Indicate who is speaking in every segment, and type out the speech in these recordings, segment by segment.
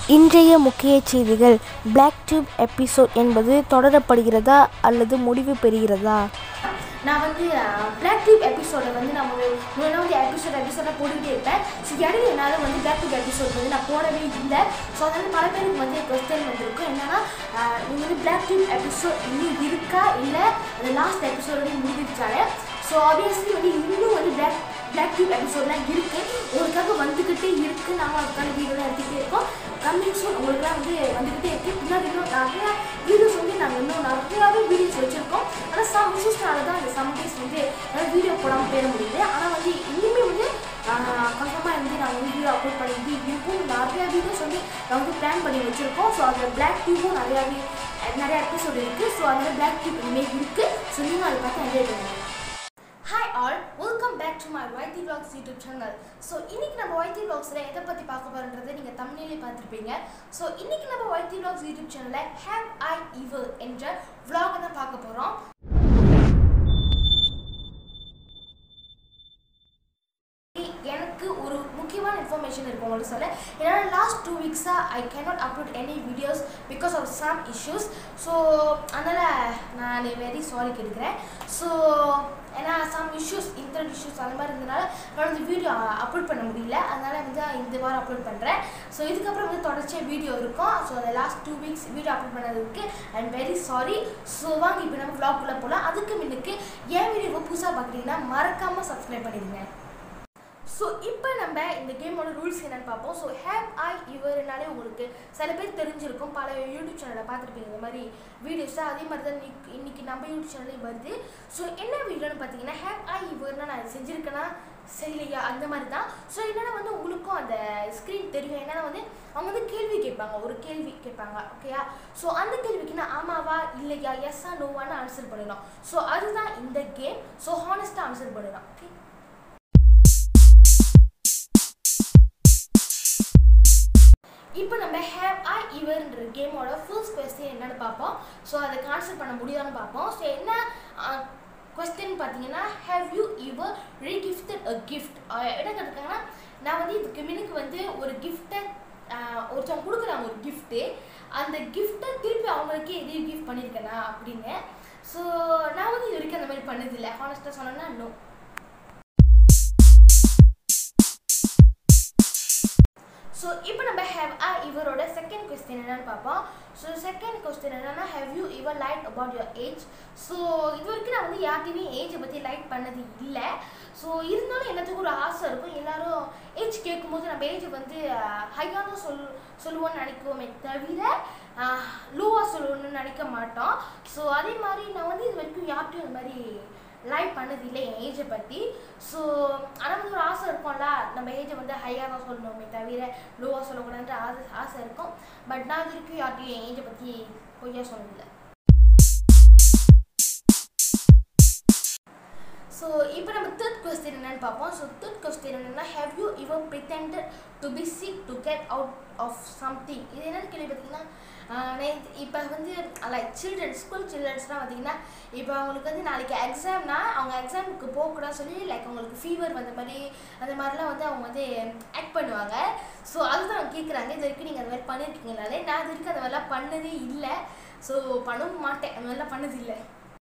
Speaker 1: இன்றைய முக்கிய செய்திகள் பிளாக் டியூப் எபிசோட் என்பது தொடரப்படுகிறதா அல்லது முடிவு பெறுகிறதா
Speaker 2: நான் வந்து பிளாக் டியூப் எபிசோடை வந்து நான் முன்னாடி வந்து எபிசோட் எபிசோடாக போட்டுக்கிட்டே இருப்பேன் ஸோ இடையில என்னால் வந்து பிளாக் டியூப் எபிசோட் வந்து நான் போடவே இல்லை ஸோ அதனால் பல பேருக்கு வந்து கொஸ்டின் வந்திருக்கும் என்னன்னா நீங்கள் வந்து பிளாக் டியூப் எபிசோட் இன்னும் இருக்கா இல்லை அந்த லாஸ்ட் எபிசோட் வந்து முடிஞ்சிருச்சாலே ஸோ ஆப்வியஸ்லி வந்து இன்னும் வந்து பிளாக் பிளாக் டியூப் எபிசோட்லாம் இருக்குது உங்களுக்காக வந்துக்கிட்டே இருக்குது நாங்கள் அதுக்கான வீடியோலாம் எடுத்துகிட்டே இருக்கோம் கம்மிங் சூன் உங்களுக்குலாம் வந்து வந்துக்கிட்டே இருக்குது பின்னாடி இன்னும் நிறையா வீடியோஸ் வந்து நாங்கள் இன்னும் நிறையாவே வீடியோஸ் வச்சுருக்கோம் ஆனால் சம் இஷ்யூஸ்னால தான் அந்த சம் டேஸ் வந்து என்னால் வீடியோ போடாமல் போயிட முடியுது ஆனால் வந்து இனிமே வந்து கன்ஃபார்மாக வந்து நாங்கள் வந்து வீடியோ அப்லோட் பண்ணிட்டு இருக்கும் நிறையா வீடியோஸ் வந்து நாங்கள் வந்து பிளான் பண்ணி வச்சுருக்கோம் ஸோ அதில் பிளாக் டியூபும் நிறையாவே நிறையா எபிசோட் இருக்குது ஸோ அதனால் பிளாக் டியூப் இனிமேல் இருக்குது ஸோ நீங்கள் அதை பார்த்து என்ஜாய் பண்ணுங்கள் hi all welcome back to my Vaithi vlogs YouTube channel so இன்னைக்கு நம்ம வைத்தி vlogsல எதை பற்றி பார்க்க போகிறோன்றதை நீங்கள் தமிழ்லேயே பார்த்துருப்பீங்க ஸோ இன்னைக்கு நம்ம வைத்தி vlogs யூடியூப் சேனலில் ஹேவ் ஐ இவர் என்ற vlog தான் பார்க்க போகிறோம் எனக்கு ஒரு முக்கியமான இன்ஃபர்மேஷன் இருக்கு உங்களுக்கு சொல்ல ஏன்னா லாஸ்ட் டூ வீக்ஸாக I cannot upload any videos because of some issues so அதனால் நான் வெரி சாரி கேட்குறேன் ஸோ ஏன்னா சம் இஷ்யூஸ் இன்டர்நெட் இஷ்யூஸ் அந்த மாதிரி இருந்தனால நான் வந்து வீடியோ அப்லோட் பண்ண முடியல அதனால் வந்து இந்த வாரம் அப்லோட் பண்ணுறேன் ஸோ இதுக்கப்புறம் வந்து தொடர்ச்சியாக வீடியோ இருக்கும் ஸோ அந்த last two weeks video upload பண்ணதுக்கு I am very sorry so வாங்க இப்போ நம்ம vlog-குள்ள போகலாம் அதுக்கு முன்னுக்கு என் வீடியோவை புதுசாக பார்க்குறீங்கன்னா மறக்காமல் சப்ஸ்கிரைப் பண்ணிடுங்க ஸோ இப்போ நம்ம இந்த கேமோட ரூல்ஸ் என்னன்னு பார்ப்போம் ஸோ ஹேவ் ஐ இவர்னாலே உங்களுக்கு சில பேர் தெரிஞ்சிருக்கும் பல யூடியூப் சேனலில் பார்த்துருப்பீங்க இந்த மாதிரி வீடியோஸ் அதே மாதிரி தான் இன்னைக்கு இன்னைக்கு நம்ம யூடியூப் சேனல்லையும் வருது ஸோ என்ன வீடியோன்னு பார்த்தீங்கன்னா ஹேவ் ஐ இவர்னா நான் செஞ்சுருக்கேனா செய்யலையா அந்த மாதிரி தான் ஸோ என்னென்னா வந்து உங்களுக்கும் அந்த ஸ்க்ரீன் தெரியும் என்னென்னா வந்து அவங்க வந்து கேள்வி கேட்பாங்க ஒரு கேள்வி கேட்பாங்க ஓகேயா ஸோ அந்த கேள்விக்கு நான் ஆமாவா இல்லையா எஸ்ஸா நோவான்னு ஆன்சர் பண்ணணும் ஸோ அதுதான் இந்த கேம் ஸோ ஹானஸ்ட்டாக ஆன்சர் பண்ணணும் ஓகே இப்போ நம்ம ஹேவ் ஐ இவர்ன்ற கேமோட ஃபர்ஸ்ட் கொஸ்டின் என்னன்னு பார்ப்போம் ஸோ அதை ஆன்சர் பண்ண முடியுதான்னு பார்ப்போம் ஸோ என்ன கொஸ்டின் பார்த்தீங்கன்னா ஹேவ் யூ இவர் ரீகிஃப்டட் அ கிஃப்ட் என்ன கேட்டிருக்காங்கன்னா நான் வந்து இதுக்கு முன்னுக்கு வந்து ஒரு கிஃப்ட்டை ஒருத்தவங்க கொடுக்குறாங்க ஒரு கிஃப்ட்டு அந்த கிஃப்ட்டை திருப்பி அவங்களுக்கே எதையும் கிஃப்ட் பண்ணியிருக்கேனா அப்படின்னு ஸோ நான் வந்து இது வரைக்கும் அந்த மாதிரி பண்ணதில்லை ஹானஸ்ட்டாக சொன்னேன்னா நோ ஸோ இப்போ நம்ம ஹேவ் ஆ இவரோட செகண்ட் கொஸ்டின் என்னன்னு பார்ப்போம் ஸோ செகண்ட் கொஸ்டின் என்னன்னா have you ever lied about your age so இது வரைக்கும் நான் வந்து யார்ட்டையுமே ஏஜை பற்றி லைட் பண்ணது இல்லை ஸோ இருந்தாலும் எல்லாத்துக்கும் ஒரு ஆசை இருக்கும் எல்லாரும் ஏஜ் கேட்கும்போது நம்ம ஏஜ் வந்து ஹையான சொல் சொல்லுவோம்னு நினைக்குவோமே தவிர லோவாக சொல்லுவோம்னு நினைக்க மாட்டோம் ஸோ அதே மாதிரி நான் வந்து இது வரைக்கும் யார்ட்டையும் இந்த மாதிரி லைக் பண்ணதில்லை என் ஏஜை பற்றி ஸோ ஆனால் வந்து ஒரு ஆசை இருக்கும்ல நம்ம ஏஜை வந்து ஹையாக தான் சொல்லணுமே தவிர லோவாக சொல்லக்கூடாதுன்ற ஆசை ஆசை இருக்கும் பட் நான் இது வரைக்கும் யார்ட்டையும் என் ஏஜை பற்றி பொய்யா சொன்னதில்லை ஸோ இப்போ நம்ம தேர்ட் கொஸ்டின் என்னன்னு பார்ப்போம் ஸோ தேர்ட் கொஸ்டின் என்னன்னா have you ever pretended to be sick to get out of something இது என்னன்னு கேள்வி பார்த்தீங்கன்னா இப்போ வந்து லைக் சில்ட்ரன் ஸ்கூல் சில்ட்ரன்ஸ்லாம் பார்த்தீங்கன்னா இப்போ அவங்களுக்கு வந்து நாளைக்கு எக்ஸாம்னா அவங்க எக்ஸாமுக்கு போகக்கூடாது சொல்லி லைக் அவங்களுக்கு ஃபீவர் வந்த மாதிரி அந்த மாதிரிலாம் வந்து அவங்க வந்து ஆக்ட் பண்ணுவாங்க ஸோ அதுதான் அவங்க கேட்குறாங்க இது வரைக்கும் நீங்கள் அந்த மாதிரி பண்ணியிருக்கீங்கனாலே நான் இது வரைக்கும் அந்த மாதிரிலாம் பண்ணதே இல்லை ஸோ பண்ணவும் மாட்டேன் அந்த மாதிரிலாம் பண்ணது இல்லை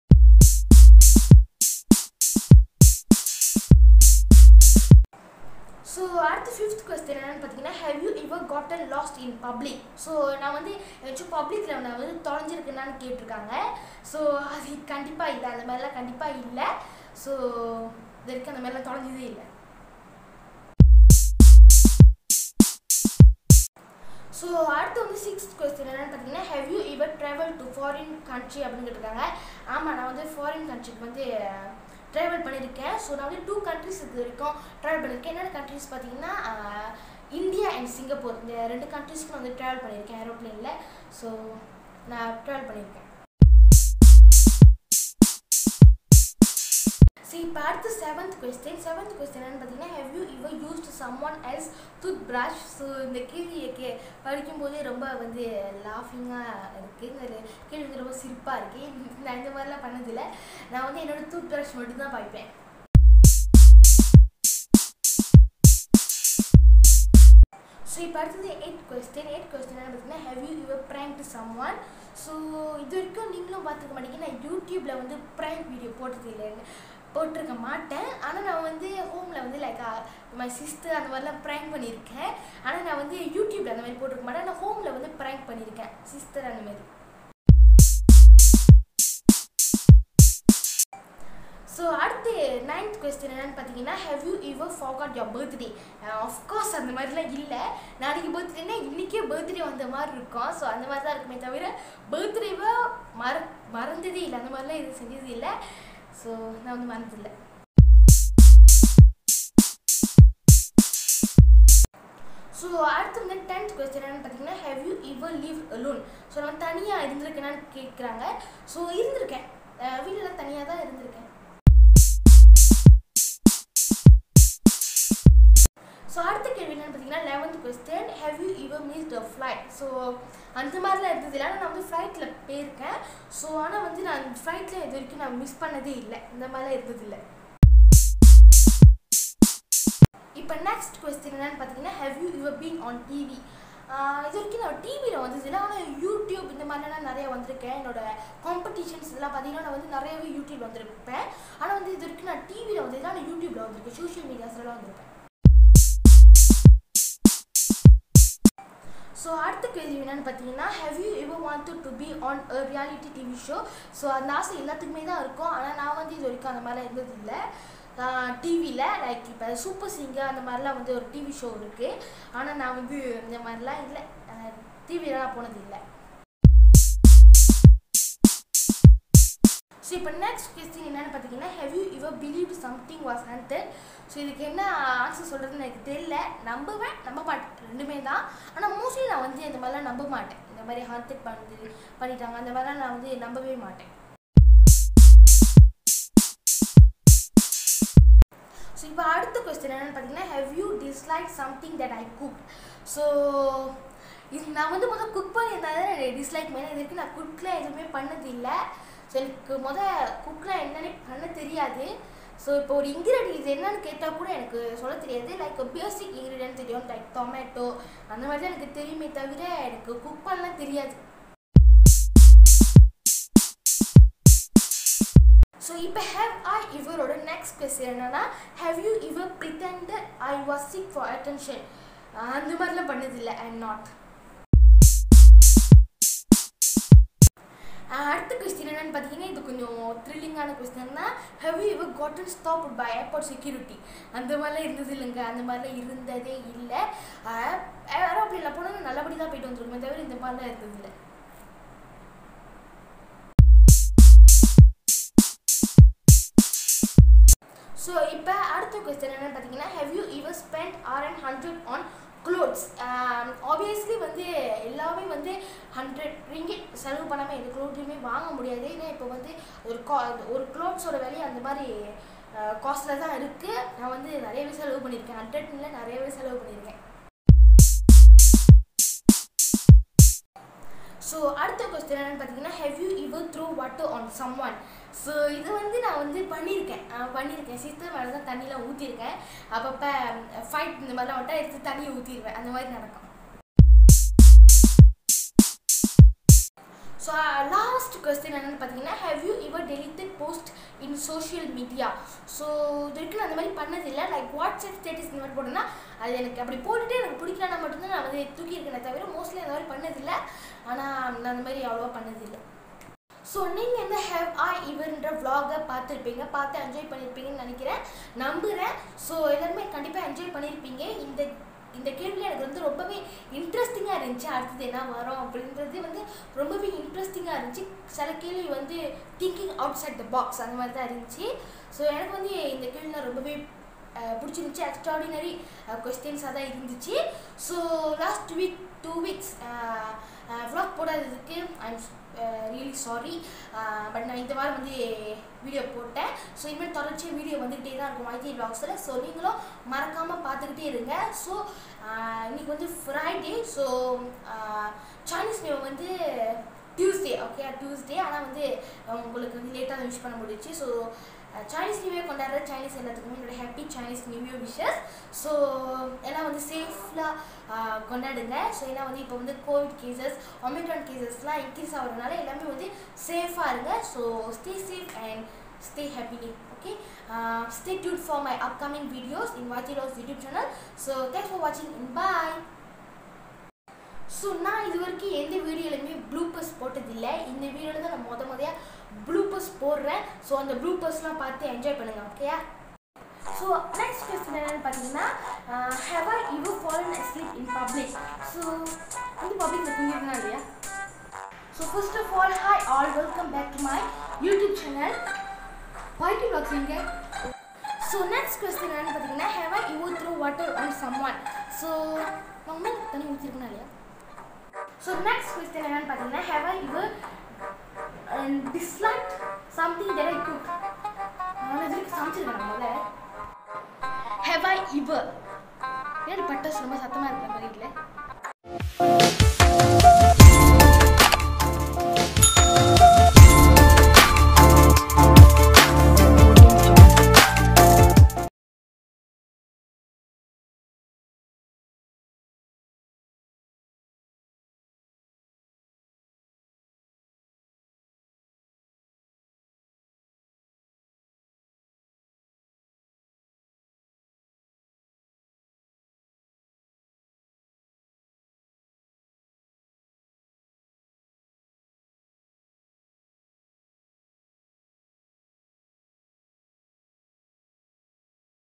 Speaker 2: ஸோ அடுத்த ஃபிஃப்த் கொஸ்டின் என்னென்னு பார்த்தீங்கன்னா have you ever gotten lost in public so நான் வந்து ஏதாச்சும் பப்ளிக்கில் நான் வந்து தொலைஞ்சிருக்கேனான்னு கேட்டிருக்காங்க ஸோ அது கண்டிப்பாக இல்லை அந்த மாதிரிலாம் கண்டிப்பாக இல்லை ஸோ இது வரைக்கும் அந்த மாதிரிலாம் தொலைஞ்சதே இல்லை ஸோ அடுத்து வந்து சிக்ஸ்த் கொஸ்டின் என்னென்னு பார்த்தீங்கன்னா have you ever travel to foreign country அப்படின்னு கேட்டிருக்காங்க ஆமாம் நான் வந்து ஃபாரின் கண்ட்ரிக்கு வந்து ட்ராவல் பண்ணியிருக்கேன் ஸோ நான் வந்து டூ கண்ட்ரிஸ் இது வரைக்கும் ட்ராவல் பண்ணியிருக்கேன் என்னென்ன கண்ட்ரிஸ் பார்த்தீங்கன்னா இந்தியா அண்ட் சிங்கப்பூர் இந்த ரெண்டு கண்ட்ரிஸ்க்கு நான் வந்து ட்ராவல் பண்ணியிருக்கேன் ஏரோப்ளேனில் ஸோ நான் ட்ராவல் பண்ணியிருக்கேன் ஸோ இப்போ அடுத்து செவன்த் கொஸ்டின் செவன்த் கொஸ்டின் என்னன்னு பார்த்தீங்கன்னா have you ever used someone else toothbrush so இந்த கேள்வியை கே படிக்கும்போதே ரொம்ப வந்து லாஃபிங்காக இருக்குது இந்த கேள்வி வந்து ரொம்ப சிரிப்பாக இருக்குது நான் இந்த மாதிரிலாம் பண்ணதில்லை நான் வந்து என்னோடய டூத் ப்ரஷ் மட்டும்தான் பார்ப்பேன் ஸோ இப்போ அடுத்தது எயிட் கொஸ்டின் எயிட் கொஸ்டின் என்ன பார்த்தீங்கன்னா have you your prank to someone so இது வரைக்கும் நீங்களும் பார்த்துக்க மாட்டீங்க நான் யூடியூப்பில் வந்து ப்ராங்க் வீடியோ போட்டது இல்லைன்னு போட்டிருக்க மாட்டேன் ஆனால் நான் வந்து ஹோமில் வந்து லைக் மை சிஸ்டர் அந்த மாதிரிலாம் ப்ராங்க் பண்ணியிருக்கேன் ஆனால் நான் வந்து யூடியூப்பில் அந்த மாதிரி போட்டிருக்க மாட்டேன் நான் ஹோமில் வந்து ப்ராங்க் பண்ணியிருக்கேன் சிஸ்டர் அந்த மாதிரி ஸோ அடுத்து நைன்த் கொஸ்டின் என்னன்னு பார்த்தீங்கன்னா have you ever forgot your birthday of course அந்த மாதிரிலாம் இல்லை நாளைக்கு பர்த்டேனா இன்றைக்கே பர்த்டே வந்த மாதிரி இருக்கும் ஸோ அந்த மாதிரி தான் இருக்குமே தவிர பர்த்டேவை மற மறந்ததே இல்லை அந்த மாதிரிலாம் இது செஞ்சது இல்லை ஸோ நான் வந்து மறந்ததில்லை ஸோ அடுத்து வந்து டென்த் கொஸ்டின் என்னன்னு பார்த்தீங்கன்னா have you ever leave alone so நான் தனியாக இருந்திருக்கேனான்னு கேட்குறாங்க ஸோ இருந்திருக்கேன் வீட்டில் தனியாக தான் இருந்திருக்கேன் ஸோ அடுத்த கேள்வி என்னன்னு பார்த்தீங்கன்னா eleventh question have you ever miss the flight so அந்த மாதிரிலாம் இருந்தது இல்லை ஆனால் நான் வந்து ஃப்ளைட்டில் போயிருக்கேன் ஸோ ஆனால் வந்து நான் ஃப்ளைட்டில் இது வரைக்கும் நான் மிஸ் பண்ணதே இல்லை இந்த மாதிரிலாம் இருந்தது இல்லை இப்போ நெக்ஸ்ட் கொஸ்டின் என்னன்னு பார்த்தீங்கன்னா have you your been on TV இது வரைக்கும் நான் டிவியில் வந்ததில்லை ஆனால் யூடியூப் இந்த மாதிரிலாம் நிறைய வந்திருக்கேன் என்னோட காம்படிஷன்ஸ் இதெல்லாம் பார்த்தீங்கன்னா நான் வந்து நிறையவே யூடியூப் வந்திருப்பேன் ஆனால் வந்து இது வரைக்கும் நான் டிவியில் வந்ததில்லை ஆனால் யூடியூப்பில் வந்திருக்கேன் சோஷியல் மீடியாஸ்லாம் வந்திருப்பேன் ஸோ அடுத்த கேள்வி என்னன்னு பார்த்தீங்கன்னா have you ever want to be on a reality TV show so அந்த ஆசை எல்லாத்துக்குமே தான் இருக்கும் ஆனால் நான் வந்து இது வரைக்கும் அந்த மாதிரிலாம் இருந்தது இல்லை டிவியில் லைக் இப்போ சூப்பர் சிங்கர் அந்த மாதிரிலாம் வந்து ஒரு டிவி ஷோ இருக்குது ஆனால் நான் வந்து இந்த மாதிரிலாம் இல்லை டிவியில் நான் போனது இல்லை ஸோ இப்போ நெக்ஸ்ட் கொஸ்டின் என்னென்னு பார்த்தீங்கன்னா have you ever believe something was haunted so இதுக்கு என்ன ஆன்சர் சொல்கிறதுன்னு எனக்கு தெரியல நம்புவேன் நம்ப மாட்டேன் ரெண்டுமே தான் ஆனால் மோஸ்ட்லி நான் வந்து இந்த மாதிரிலாம் நம்ப மாட்டேன் இந்த மாதிரி ஹார்டட் பண்ணுது பண்ணிட்டாங்க அந்த மாதிரிலாம் நான் வந்து நம்பவே மாட்டேன் ஸோ இப்போ அடுத்த கொஸ்டின் என்னென்னு பார்த்தீங்கன்னா have you dislike something that I cook so இது நான் வந்து முதல் குக் பண்ணியிருந்தாலும் எனக்கு டிஸ்லைக் மேலே இது வரைக்கும் நான் குக்கில் எதுவுமே பண்ணது இல்லை ஸோ எனக்கு முதல் குக்கில் என்னென்னு பண்ண தெரியாது ஸோ இப்போ ஒரு இன்க்ரீடியன்ட் இது என்னன்னு கேட்டால் கூட எனக்கு சொல்ல தெரியாது லைக் பேசிக் இன்க்ரீடியன்ட் தெரியும் லைக் டொமேட்டோ அந்த மாதிரி தான் எனக்கு தெரியுமே தவிர எனக்கு குக் பண்ணலாம் தெரியாது ஸோ இப்போ ஹேவ் ஐ இவரோட நெக்ஸ்ட் கொஸ்டின் என்னன்னா have you ever pretended I was sick for attention அந்த மாதிரிலாம் பண்ணதில்லை ஐ எம் நாட் அடுத்த கொஸ்டின் என்னன்னு பார்த்தீங்கன்னா இது கொஞ்சம் த்ரில்லிங்கான கொஸ்டின் தான் have you ever gotten stopped by airport security அந்த மாதிரிலாம் இருந்தது இல்லைங்க அந்த மாதிரிலாம் இருந்ததே இல்லை ஏரோப்ளேனில் போனால் நல்லபடி தான் போயிட்டு வந்துருக்குமே தவிர இந்த மாதிரிலாம் இருந்தது இல்லை ஸோ இப்போ அடுத்த கொஸ்டின் என்னன்னு பார்த்தீங்கன்னா have you ever spend around hundred on clothes obviously வந்து எல்லாமே வந்து ஹண்ட்ரட் ரிங்கிட் செலவு பண்ணாமல் எந்த க்ளோத்தையுமே வாங்க முடியாது ஏன்னா இப்போ வந்து ஒரு கா ஒரு க்ளோத்ஸோட விலையை அந்த மாதிரி காஸ்ட்டில் தான் இருக்குது நான் வந்து நிறையவே செலவு பண்ணியிருக்கேன் ஹண்ட்ரட்ல நிறையவே செலவு பண்ணியிருக்கேன் ஸோ அடுத்த கொஸ்டின் என்னன்னு பார்த்தீங்கன்னா have you ever threw water on someone so இது வந்து நான் வந்து பண்ணியிருக்கேன் பண்ணியிருக்கேன் சிஸ்டர் மேலே தான் தண்ணியெலாம் ஊற்றிருக்கேன் அப்பப்போ ஃபைட் இந்த மாதிரிலாம் விட்டால் எடுத்து தண்ணியை ஊற்றிடுவேன் அந்த மாதிரி நடக்கும் ஸோ லாஸ்ட் கொஸ்டின் என்னென்னு பார்த்தீங்கன்னா have you ever deleted post in social media so இது வரைக்கும் நான் அந்த மாதிரி பண்ணதில்லை லைக் வாட்ஸ்அப் ஸ்டேட்டஸ் இந்த மாதிரி போட்டேன்னா அது எனக்கு அப்படி போட்டுட்டு எனக்கு பிடிக்கலன்னா மட்டும்தான் நான் வந்து தூக்கியிருக்கேனே தவிர மோஸ்ட்லி அந்த மாதிரி பண்ணதில்லை ஆனால் நான் அந்த மாதிரி அவ்வளோவா பண்ணதில்லை ஸோ நீங்கள் இந்த ஹேவ் ஆ இவர்ன்ற vlog-அ பார்த்துருப்பீங்க பார்த்து என்ஜாய் பண்ணியிருப்பீங்கன்னு நினைக்கிறேன் நம்புகிறேன் ஸோ எல்லாருமே கண்டிப்பாக என்ஜாய் பண்ணியிருப்பீங்க இந்த இந்த கேள்வி எனக்கு வந்து ரொம்பவே இன்ட்ரெஸ்டிங்காக இருந்துச்சு அடுத்தது என்ன வரும் அப்படின்றது வந்து ரொம்பவே இன்ட்ரெஸ்டிங்காக இருந்துச்சு சில கேள்வி வந்து thinking outside the box அந்த மாதிரி தான் இருந்துச்சு ஸோ எனக்கு வந்து இந்த கேள்விலாம் ரொம்பவே அஹ், பிடிச்சிருந்துச்சு எக்ஸ்ட்ராடினரி கொஸ்டின்ஸாக தான் இருந்துச்சு so last week two weeks vlog போடாததுக்கு ஐம் ரியலி சாரி பட் நான் இந்த வாரம் வந்து வீடியோ போட்டேன் ஸோ இனிமேல் தொடர்ச்சியாக வீடியோ வந்துக்கிட்டே தான் இருக்கும் வைத்திய vlogsல ஸோ நீங்களும் மறக்காமல் பார்த்துக்கிட்டே இருங்க ஸோ இன்னைக்கு வந்து ஃப்ரைடே ஸோ சைனீஸ் நியூ வந்து டியூஸ்டே ஓகே டியூஸ்டே ஆனால் வந்து உங்களுக்கு வந்து லேட்டாக தான் விஷ் பண்ண முடிஞ்சிச்சு ஸோ சைனீஸ் நியூ இயர் கொண்டாடுற சைனீஸ் எல்லாத்துக்குமே என்னோட happy Chinese new year wishes so எல்லாம் வந்து சேஃப்லாக கொண்டாடுங்க ஸோ ஏன்னா வந்து இப்போ வந்து கோவிட் கேசஸ் ஒமிக்ரான் கேசஸ்லாம் இன்க்ரீஸ் ஆகிறதுனால எல்லாமே வந்து சேஃபாக இருங்க so stay safe and stay happily okay uh, stay tuned for my upcoming videos in Vachilo's YouTube channel so thanks for watching and bye so நான் இது வரைக்கும் எந்த வீடியோலையுமே ப்ளூப்பர்ஸ் போட்டதில்லை இந்த வீடியோவில் தான் நான் மொத முதையாக ப்ளூப்பர்ஸ் போடுறேன் ஸோ அந்த ப்ளூப்பர்ஸ்லாம் பார்த்து என்ஜாய் பண்ணுங்கள் ஓகேயா ஸோ நெக்ஸ்ட் கொஸ்டின் என்னென்னு பார்த்தீங்கன்னா have I ever fallen asleep in public so வந்து பப்ளிக்கில் தூங்கிருக்கா இல்லையா so first of all hi all welcome back to my YouTube channel பாய்க்கு பிளாக்ஸ் எங்க ஸோ நெக்ஸ்ட் கொஸ்டின் என்னன்னு பார்த்தீங்கன்னா have I you through water on someone so நான் உண்மை தண்ணி ஊற்றிருக்கேனா இல்லையா ஸோ நெக்ஸ்ட் கொஸ்டின் என்னன்னு பார்த்தீங்கன்னா have I you dislike something that I cook நான் இது வரைக்கும் சமைச்சிருக்கேன் முதல்ல ஹேவ் ஐ இவர் ஏன் பட்டாசு ரொம்ப சத்தமாக இருக்கிற மாதிரி இல்லை